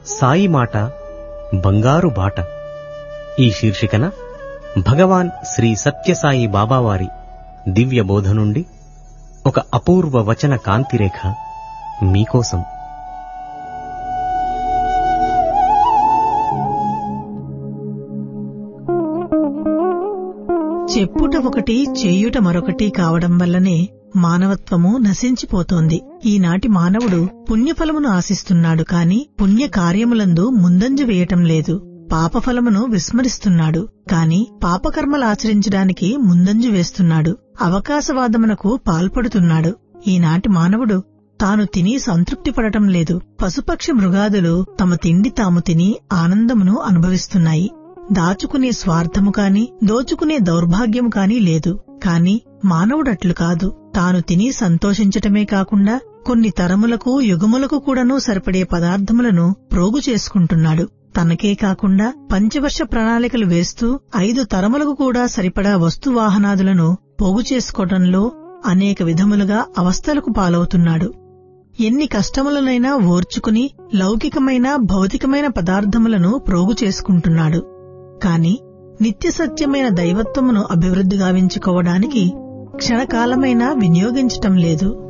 సాయి మాట బంగారు బాట ఈ శీర్షికన భగవాన్ శ్రీ సత్యసాయి బాబావారి దివ్య బోధ నుండి ఒక అపూర్వ వచన కాంతిరేఖ మీకోసం చెప్పుట ఒకటి చేయుట మరొకటి కావడం వల్లనే మానవత్వము నశించిపోతోంది ఈనాటి మానవుడు పుణ్యఫలమును ఆశిస్తున్నాడు కాని పుణ్య కార్యములందు ముందంజ వేయటం లేదు పాపఫలమును విస్మరిస్తున్నాడు కాని పాపకర్మలాచరించడానికి ముందంజు వేస్తున్నాడు అవకాశవాదమునకు పాల్పడుతున్నాడు ఈనాటి మానవుడు తాను తిని సంతృప్తి పడటం లేదు పశుపక్షి మృగాదులు తమ తిండి తాము తిని ఆనందమును అనుభవిస్తున్నాయి దాచుకునే స్వార్థము కాని దోచుకునే దౌర్భాగ్యము కాని లేదు కాని మానవుడట్లు కాదు తాను తిని సంతోషించటమే కాకుండా కొన్ని తరములకు యుగములకు కూడాను సరిపడే పదార్థములను ప్రోగు చేసుకుంటున్నాడు తనకే కాకుండా పంచవర్ష ప్రణాళికలు వేస్తూ ఐదు తరములకు కూడా సరిపడా వస్తువాహనాదులను పోగు చేసుకోవడంలో అనేక విధములుగా అవస్థలకు పాలవుతున్నాడు ఎన్ని కష్టములనైనా ఓర్చుకుని లౌకికమైన భౌతికమైన పదార్థములను ప్రోగు చేసుకుంటున్నాడు కాని నిత్య సత్యమైన దైవత్వమును అభివృద్ధి గావించుకోవడానికి క్షణకాలమైనా వినియోగించటం లేదు